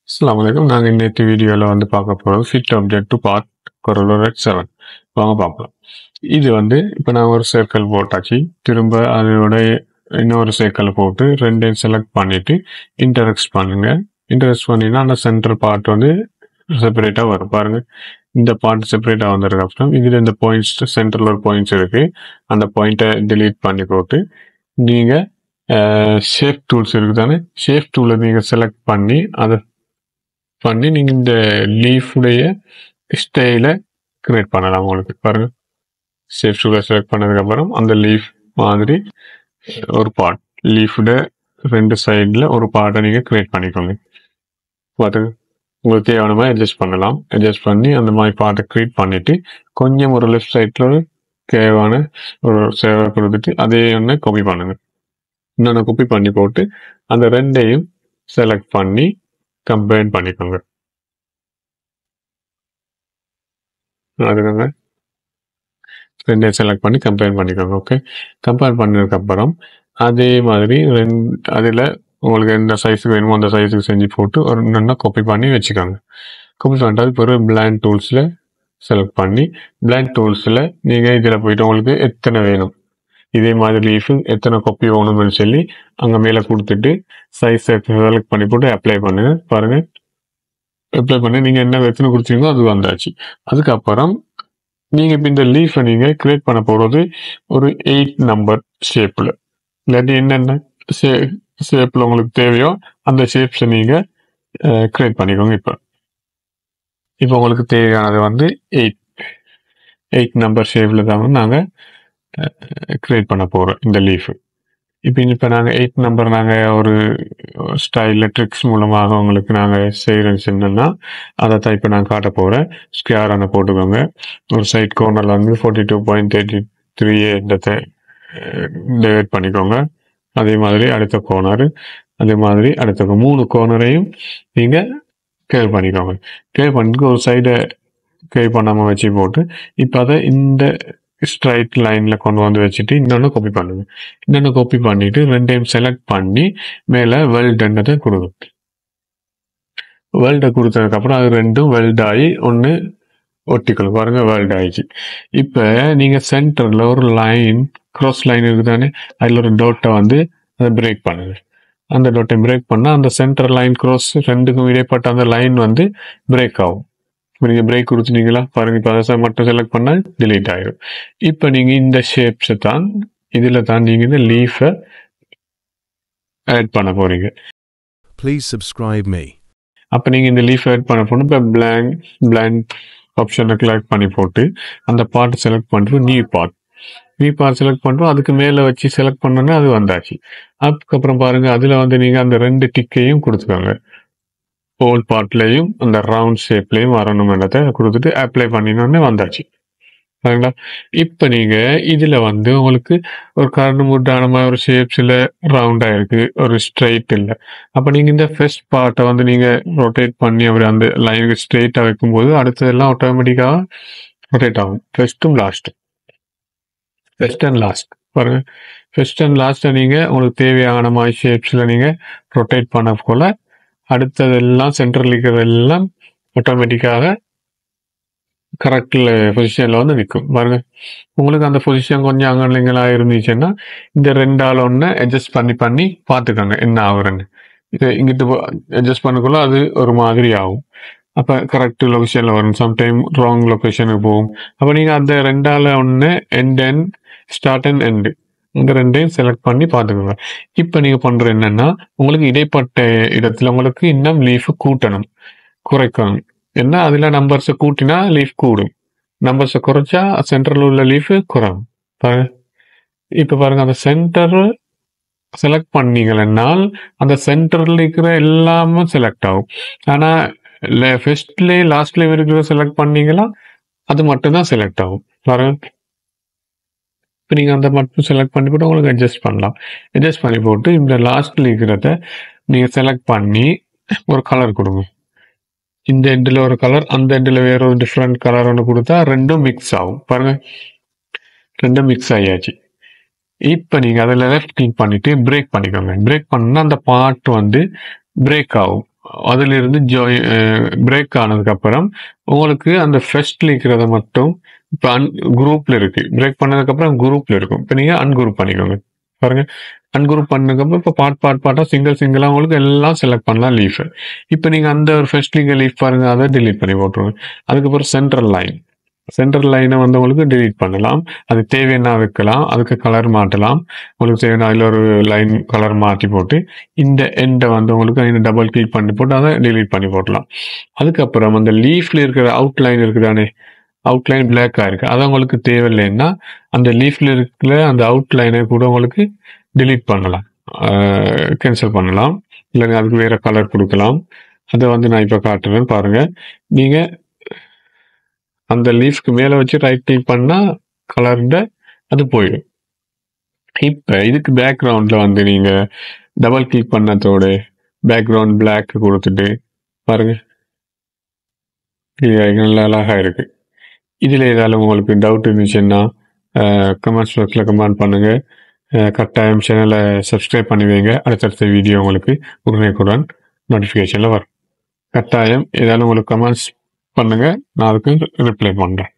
அஸ்ஸலாமு அலைக்கும் நாங்கள் இன்னைக்கு வீடியோவில் வந்து பார்க்க போகிறது ஃபிட் ஆப்ஜெக்ட் டு பார்ட் கொரோலர் செவன் வாங்க பார்க்கலாம் இது வந்து இப்போ நான் ஒரு சர்க்கிள் போட்டாச்சு திரும்ப அதோட இன்னொரு சர்க்கிள் போட்டு ரெண்டையும் செலக்ட் பண்ணிட்டு இன்டரெக்ட் பண்ணுங்க இன்டரெக்ட் பண்ணினா அந்த சென்டர் பார்ட் வந்து செப்பரேட்டாக வரும் பாருங்க இந்த பார்ட் செப்பரேட்டாக வந்ததுக்கு அப்புறம் இதில் இந்த பாயிண்ட்ஸ் சென்டரில் ஒரு பாயிண்ட்ஸ் இருக்கு அந்த பாயிண்ட்டை delete பண்ணி போட்டு நீங்கள் ஷேப் டூல்ஸ் இருக்கு தானே ஷேப் டூலை நீங்கள் செலக்ட் பண்ணி அதை பண்ணி நீங்கள் இந்த லீஃபுடைய ஸ்டைலை கிரியேட் பண்ணலாம் உங்களுக்கு பாருங்க ஷேப் டூலை செலக்ட் பண்ணதுக்கப்புறம் அந்த லீஃப் மாதிரி ஒரு பார்ட் லீஃபோட ரெண்டு சைடில் ஒரு பார்ட்டை நீங்கள் கிரியேட் பண்ணிக்கோங்க பார்த்துங்க உங்களுக்கு தேவையான மாதிரி அட்ஜஸ்ட் பண்ணலாம் அட்ஜஸ்ட் பண்ணி அந்த மாதிரி பார்ட்டை கிரியேட் பண்ணிட்டு கொஞ்சம் ஒரு லெஃப்ட் சைடில் ஒரு தேவையான ஒரு சேவை கொடுத்துட்டு அதே ஒன்று காப்பி பண்ணுங்க இன்னொன்று காப்பி பண்ணி போட்டு அந்த ரெண்டையும் செலக்ட் பண்ணி கம்பைன் பண்ணிக்கோங்க அதுக்காக ரெண்டையும் செலக்ட் பண்ணி கம்பைன் பண்ணிக்கோங்க ஓகே கம்பைன் பண்ணதுக்கப்புறம் அதே மாதிரி ரெண்டு அதில் உங்களுக்கு எந்த சைஸுக்கு வேணுமோ அந்த சைஸுக்கு செஞ்சு போட்டு ஒரு நல்லா காப்பி பண்ணி வச்சுக்கோங்க காப்பி பண்ணிட்டு பிறகு பிளாண்ட் டூல்ஸில் செலக்ட் பண்ணி பிளாண்ட் டூல்ஸில் நீங்கள் இதில் போயிட்டு உங்களுக்கு எத்தனை வேணும் இதே மாதிரி லீஃபு எத்தனை காப்பி வேணும்னு சொல்லி அங்கே மேலே கொடுத்துட்டு சைஸை செலக்ட் பண்ணி போட்டு அப்ளை பண்ணுங்க பாருங்க அப்ளை பண்ணி நீங்கள் என்ன எத்தனை கொடுத்தீங்களோ அது வந்தாச்சு அதுக்கப்புறம் நீங்கள் இப்போ இந்த லீஃபை நீங்கள் கிரியேட் பண்ண போகிறது ஒரு எயிட் நம்பர் ஷேப்பில் இல்லாட்டி என்னென்ன ஷே ஷேப்பில் உங்களுக்கு தேவையோ அந்த ஷேப்ஸை நீங்கள் கிரியேட் பண்ணிக்கோங்க இப்போ இப்போ உங்களுக்கு தேவையானது வந்து எயிட் எயிட் நம்பர் ஷேப்பில் தான் நாங்கள் கிரியேட் பண்ண போகிறோம் இந்த லீஃபு இப்போ இப்போ நாங்கள் எயிட் நம்பர் நாங்கள் ஒரு ஸ்டைலில் ட்ரிக்ஸ் மூலமாக உங்களுக்கு நாங்கள் செய்கிறோம் சொன்னோன்னா அதை தான் இப்போ நான் காட்ட போகிறேன் ஸ்கேர் அந்த போட்டுக்கோங்க ஒரு சைட் கோர்னரில் வந்து forty two point thirty three இடத்தை டிவைட் பண்ணிக்கோங்க அதே மாதிரி அடுத்த கோர்னர் அதே மாதிரி அடுத்த மூணு கோர்னரையும் நீங்கள் கேர் பண்ணிக்கோங்க கேர் பண்ணிட்டு ஒரு சைடை கேர் பண்ணாமல் வச்சு போட்டு இப்போ அதை இந்த ஸ்ட்ரைட் லைனில் கொண்டு வந்து வச்சுட்டு இன்னொன்று காப்பி பண்ணுங்க இன்னொன்று காப்பி பண்ணிட்டு ரெண்டையும் செலக்ட் பண்ணி மேலே வெல்டுன்றதை கொடுங்க வெல்டை கொடுத்ததுக்கப்புறம் அது ரெண்டும் வெல்ட் ஆகி ஒன்று ஒட்டிக்கணும் பாருங்க வெல்ட் ஆயிடுச்சு இப்போ நீங்கள் சென்டரில் ஒரு லைன் க்ராஸ் லைன் இருக்குதானே அதில் ஒரு டோட்டை வந்து அதை பிரேக் பண்ணுங்க அந்த டோட்டை பிரேக் பண்ணால் அந்த சென்டர் லைன் க்ராஸ் ரெண்டுக்கும் இடைப்பட்ட அந்த லைன் வந்து பிரேக் ஆகும் இப்போ நீங்கள் பிரேக் கொடுத்துட்டீங்களா பாருங்க இப்போ அதை மட்டும் செலக்ட் பண்ணால் delete ஆயிடும் இப்போ நீங்கள் இந்த ஷேப்ஸை தான் இதில் தான் நீங்கள் இந்த லீஃபை ஆட் பண்ண போறீங்க Please subscribe me. அப்போ நீங்கள் இந்த லீஃப் ஆட் பண்ண போகணும் இப்போ பிளாங்க் பிளாங்க் ஆப்ஷனை கிளிக் பண்ணி போட்டு அந்த பார்ட் செலக்ட் பண்ணிட்டு new part new part select பண்ணிட்டு அதுக்கு மேலே வச்சு செலக்ட் பண்ணோன்னே அது வந்தாச்சு அதுக்கப்புறம் பாருங்க அதில் வந்து நீங்கள் அந்த ரெண்டு டிக்கையும் கொடுத்துக்கோங்க ஓல்ட் பார்ட்லேயும் அந்த ரவுண்ட் ஷேப்லேயும் வரணும்ன்றதை கொடுத்துட்டு அப்ளை பண்ணினோடனே வந்தாச்சு சரிங்களா இப்போ நீங்கள் இதில் வந்து உங்களுக்கு ஒரு கரண்டு முட்டான மாதிரி ஒரு ஷேப்ஸில் ரவுண்டாக இருக்குது ஒரு ஸ்ட்ரைட் இல்லை அப்போ நீங்கள் இந்த ஃபர்ஸ்ட் பார்ட்டை வந்து நீங்கள் ரொட்டேட் பண்ணி அப்படி அந்த லைனுக்கு ஸ்ட்ரெயிட்டாக வைக்கும்போது அடுத்ததெல்லாம் ஆட்டோமேட்டிக்காக ரொட்டேட் ஆகும் ஃபர்ஸ்ட்டும் லாஸ்ட்டும் ஃபர்ஸ்ட் அண்ட் லாஸ்ட் பாருங்க ஃபர்ஸ்ட் அண்ட் லாஸ்ட்டை நீங்கள் உங்களுக்கு தேவையான மாதிரி ஷேப்ஸில் நீங்கள் ரொட்டேட் பண்ண போல அடுத்ததெல்லாம் சென்டரில் இருக்கிறதெல்லாம் ஆட்டோமேட்டிக்காக கரெக்டில் பொசிஷனில் வந்து நிற்கும் பாருங்க உங்களுக்கு அந்த பொசிஷன் கொஞ்சம் அங்கங்களாக இருந்துச்சுன்னா இந்த ரெண்டால் ஒன்று அட்ஜஸ்ட் பண்ணி பண்ணி பார்த்துக்கோங்க என்ன ஆகுறன்னு இது இங்கிட்டு அட்ஜஸ்ட் பண்ணக்குள்ள அது ஒரு மாதிரி ஆகும் அப்போ கரெக்ட் லொக்கேஷனில் வரும் சம்டைம் ராங் லொக்கேஷனுக்கு போகும் அப்போ நீங்கள் அந்த ரெண்டால் ஒன்று end and start and end இந்த ரெண்டையும் செலக்ட் பண்ணி பார்த்துக்கோங்க இப்போ நீங்கள் பண்ணுற என்னன்னா உங்களுக்கு இடைப்பட்ட இடத்துல உங்களுக்கு இன்னும் லீஃப் கூட்டணும் குறைக்கணும் என்ன அதில் நம்பர்ஸை கூட்டினா லீஃப் கூடும் நம்பர்ஸை குறைச்சா சென்டரில் உள்ள லீஃப் குறையும் பாருங்க இப்போ பாருங்க அந்த சென்டர் செலக்ட் பண்ணீங்கன்னா அந்த சென்டரில் இருக்கிற எல்லாமே செலக்ட் ஆகும் ஆனால் ஃபர்ஸ்ட்லேயும் லாஸ்ட்லேயும் இருக்கிற செலக்ட் பண்ணீங்களா அது மட்டும்தான் செலக்ட் ஆகும் பாருங்க இப்போ நீங்கள் அந்த மட்டும் செலக்ட் பண்ணி போட்டு உங்களுக்கு அட்ஜஸ்ட் பண்ணலாம் அட்ஜஸ்ட் பண்ணி போட்டு இந்த லாஸ்ட்டில் இருக்கிறத நீங்கள் செலக்ட் பண்ணி ஒரு கலர் கொடுங்க இந்த எண்டில் ஒரு கலர் அந்த எண்டில் வேற ஒரு டிஃப்ரெண்ட் கலர் ஒன்று கொடுத்தா ரெண்டும் மிக்ஸ் ஆகும் பாருங்க ரெண்டும் மிக்ஸ் ஆகியாச்சு இப்போ நீங்கள் அதில் லெஃப்ட் கிளிக் பண்ணிட்டு பிரேக் பண்ணிக்கோங்க பிரேக் பண்ணால் அந்த பார்ட் வந்து பிரேக் ஆகும் அதிலிருந்து ஜாய் பிரேக் ஆனதுக்கப்புறம் உங்களுக்கு அந்த ஃபர்ஸ்ட்ல இருக்கிறத மட்டும் இப்போ அன் குரூப்ல இருக்கு பிரேக் பண்ணதுக்கப்புறம் குரூப்ல இருக்கும் இப்போ நீங்கள் அன்குரூப் பண்ணிக்கோங்க பாருங்க அன்குரூப் பண்ணதுக்கப்புறம் இப்போ பார்ட் பார்ட் பார்ட்டாக சிங்கிள் சிங்கிளாக உங்களுக்கு எல்லாம் செலக்ட் பண்ணலாம் லீஃப் இப்போ நீங்கள் அந்த ஒரு ஃபர்ஸ்ட் லீகல் லீஃப் பாருங்க அதை delete பண்ணி போட்டுருங்க அதுக்கப்புறம் சென்ட்ரல் லைன் சென்ட்ரல் லைனை வந்து உங்களுக்கு delete பண்ணலாம் அது தேவைன்னா வைக்கலாம் அதுக்கு கலர் மாட்டலாம் உங்களுக்கு தேவையான அதில் ஒரு லைன் கலர் மாற்றி போட்டு இந்த எண்டை வந்து உங்களுக்கு அதில் டபுள் கிளிக் பண்ணி போட்டு அதை delete பண்ணி போடலாம் அதுக்கப்புறம் அந்த லீஃப்ல இருக்கிற அவுட்லைன் இருக்குதானே அவுட்லைன் பிளாக்காக இருக்கு அது உங்களுக்கு தேவையில்லைன்னா அந்த லீஃப்ல இருக்கிற அந்த அவுட்லைனை கூட உங்களுக்கு delete பண்ணலாம் கேன்சல் பண்ணலாம் இல்லைங்க அதுக்கு வேற கலர் கொடுக்கலாம் அதை வந்து நான் இப்போ காட்டுறேன் பாருங்க நீங்க அந்த லீஃப்க்கு மேலே வச்சு ரைட் கிளிக் பண்ணா கலர்ட அது போயிடும் இப்போ இதுக்கு பேக்ரவுண்டில் வந்து நீங்க டபுள் கிளிக் பண்ணதோட பேக்ரவுண்ட் பிளாக் கொடுத்துட்டு பாருங்க இது நல்ல அழகா இருக்கு இதில் ஏதாவது உங்களுக்கு டவுட் இருந்துச்சுன்னா கமெண்ட்ஸ் பாக்ஸில் கமெண்ட் பண்ணுங்க அஹ், கட்டாயம் சேனலை சப்ஸ்கிரைப் பண்ணி வைங்க அடுத்தடுத்த வீடியோ உங்களுக்கு உடனேக்குடன் நோட்டிஃபிகேஷனில் வரும் கட்டாயம் ஏதாவது உங்களுக்கு கமெண்ட்ஸ் பண்ணுங்க நான் அதுக்கு ரிப்ளை பண்ணுறேன்